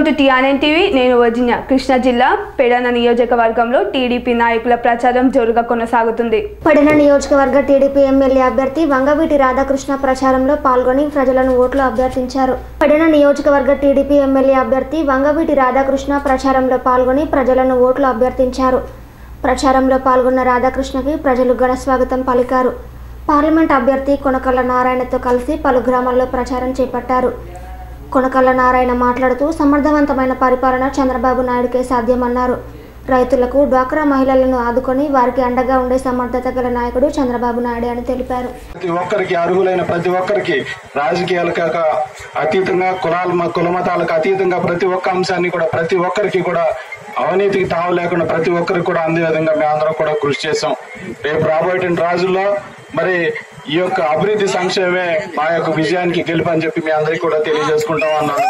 To TRN TV నేను వర్జిన్య కృష్ణా జిల్లా పెడన నియోజకవర్గంలో టీడీపీ నాయకుల ప్రచారం జోరుగా కొనసాగుతుంది పడిన నియోజకవర్గ టీడీపీ ఎమ్మెల్యే అభ్యర్థి వంగవీటి రాధాకృష్ణ ప్రచారంలో పాల్గొని ప్రజలను ఓట్లు అభ్యర్థించారు పడిన నియోజకవర్గ టీడీపీ ఎమ్మెల్యే అభ్యర్థి వంగవీటి రాధాకృష్ణ ప్రచారంలో పాల్గొని ప్రజలను ఓట్లు అభ్యర్థించారు ప్రచారంలో పాల్గొన్న రాధాకృష్ణకి ప్రజలు ఘన స్వాగతం పలికారు పార్లమెంట్ అభ్యర్థి కొనకళ్ళ నారాయణతో కలిసి పలు గ్రామాల్లో ప్రచారం చేపట్టారు కొనకళ్ళ నారాయణ మాట్లాడుతూ సమర్థవంతమైన పరిపాలన చంద్రబాబు నాయుడుకే సాధ్యమన్నారు రైతులకు డ్వాక్రా మహిళలను ఆదుకొని వారికి అండగా ఉండే సమర్థత గల నాయకుడు చంద్రబాబు నాయుడు అని తెలిపారు ప్రతి ఒక్కరికి అర్హులైన ప్రతి ఒక్కరికి రాజకీయాలకు అతీతంగా కులాల కులమతాలకు అతీతంగా ప్రతి ఒక్క అంశాన్ని కూడా ప్రతి ఒక్కరికి కూడా అవినీతికి తావు లేకుండా ప్రతి ఒక్కరికి కూడా అందే విధంగా మేమందరం కూడా కృషి చేసాం రేపు రాబోయే రోజుల్లో మరి ఈ యొక్క అభివృద్ధి సంక్షేమే మా యొక్క విజయానికి గెలుపు అని చెప్పి మీ అందరికీ కూడా తెలియజేసుకుంటాం అన్నాను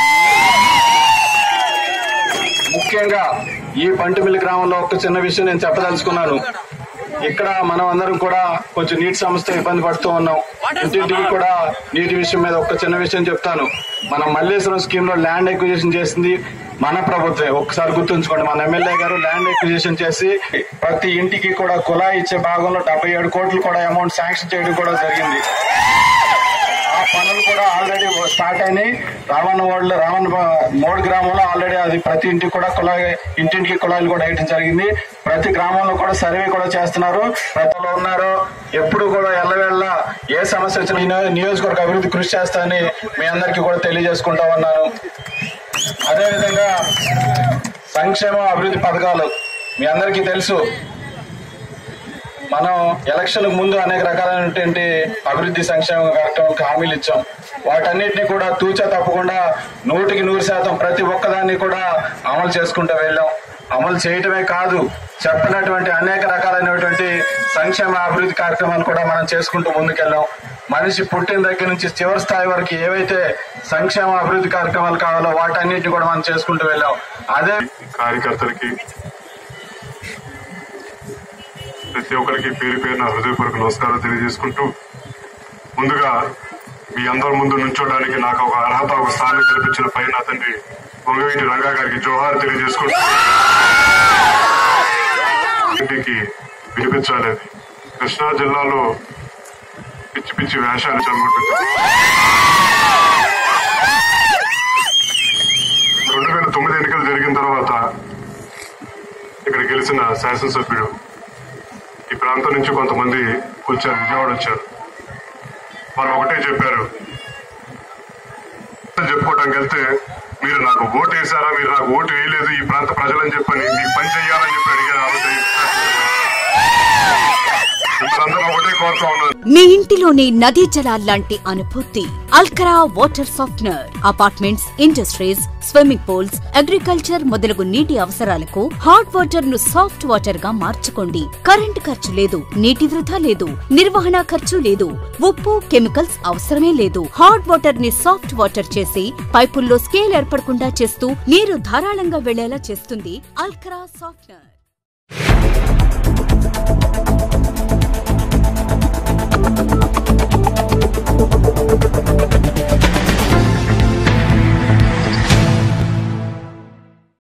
ముఖ్యంగా ఈ పంటిమిల్లి గ్రామంలో ఒక చిన్న విషయం నేను చెప్పదలుచుకున్నాను ఇక్కడ మనం అందరం కూడా కొంచెం నీటి సమస్య ఇబ్బంది పడుతూ ఉన్నాం ఇంటింటికి కూడా నీటి విషయం మీద ఒక చిన్న విషయం చెప్తాను మన మల్లేశ్వరం స్కీమ్ లో ల్యాండ్ ఎక్విజిషన్ చేసింది మన ప్రభుత్వమే ఒక్కసారి గుర్తుంచుకోండి మన ఎమ్మెల్యే గారు ల్యాండ్ ఎక్విజిషన్ చేసి ప్రతి ఇంటికి కూడా కుళాయి ఇచ్చే భాగంలో డెబ్బై ఏడు కోట్లు కూడా అమౌంట్ శాంక్షన్ చేయడం కూడా జరిగింది ఆ పనులు కూడా ఆల్రెడీ స్టార్ట్ అయినాయి రావణ వార్డులో రావణ మోడ్ గ్రామంలో ఆల్రెడీ అది ప్రతి ఇంటికి కూడా కుళాయి ఇంటింటికి కుళాయిలు కూడా వేయడం జరిగింది ప్రతి గ్రామంలో కూడా సర్వే కూడా చేస్తున్నారు ప్రతిలో ఉన్నారు ఎప్పుడు కూడా ఎల్లవేళ్ళ ఏ సమస్య వచ్చినా ఈ నియో- నియోజకవర్గ అభివృద్ధి కృషి చేస్తానని మీ అందరికీ కూడా తెలియజేసుకుంటా ఉన్నాను అదేవిధంగా సంక్షేమ అభివృద్ధి పథకాలు మీ అందరికీ తెలుసు మనం ఎలక్షన్ ముందు అనేక రకాలైనటువంటి అభివృద్ధి సంక్షేమ కార్యక్రమాలకు హామీలు ఇచ్చాం వాటన్నిటిని కూడా తూచా తప్పకుండా నూటికి నూరు శాతం ప్రతి ఒక్కదాన్ని కూడా అమలు చేసుకుంటూ వెళ్ళాం అమలు చేయటమే కాదు చెప్పినటువంటి అనేక రకాలైనటువంటి సంక్షేమ అభివృద్ధి కార్యక్రమాలు కూడా మనం చేసుకుంటూ ముందుకెళ్ళాం మనిషి పుట్టిన దగ్గర నుంచి చివరి స్థాయి వరకు ఏవైతే సంక్షేమ అభివృద్ధి కార్యక్రమాలు కావాలో వాటన్నిటిని కూడా మనం చేసుకుంటూ వెళ్ళాం అదే కార్యకర్తలకి ప్రతి ఒక్కరికి పేరు పేరున హృదయపూర్వక నమస్కారం తెలియజేసుకుంటూ ముందుగా మీ అందరి ముందు నుంచోడానికి నాకు ఒక అర్హత ఒక స్థానం కల్పించిన పైన తండ్రి వంగవీటి రంగా గారికి జోహార్ తెలియజేసుకుంటూ ఇంటికి వినిపించాలి అది. కృష్ణా జిల్లాలో పిచ్చి పిచ్చి వేషాలు చదువుకుంటుంది రెండు వేల తొమ్మిది ఎన్నికలు జరిగిన తర్వాత ఇక్కడ గెలిచిన శాసనసభ్యుడు ఈ ప్రాంతం నుంచి కొంతమంది వచ్చారు విజయవాడ వచ్చారు వాళ్ళు ఒకటే చెప్పారు చెప్పుకోవడానికి వెళ్తే మీరు నాకు ఓటు వేశారా మీరు నాకు ఓటు వేయలేదు ఈ ప్రాంత ప్రజలని చెప్పని మీకు పని చేయాలని చెప్పి అడిగారు ఆ రోజు. మీరందరూ ఒకటే కోరుతా ఉన్నారు మీ ఇంటిలోని నదీ జలాల్లాంటి అనుభూతి అల్కరా water softener apartments industries swimming pools agriculture మొదలగు నీటి అవసరాలకు హాట్ వాటర్ ను సాఫ్ట్ వాటర్ గా మార్చుకోండి కరెంట్ ఖర్చు లేదు నీటి వృధా లేదు నిర్వహణ ఖర్చు లేదు ఉప్పు కెమికల్స్ అవసరమే లేదు హాట్ వాటర్ ని సాఫ్ట్ వాటర్ చేసి పైపుల్లో స్కేల్ ఏర్పడకుండా చేస్తూ నీరు ధారాళంగా వెళ్లేలా చేస్తుంది అల్కరా సాఫ్ట్నర్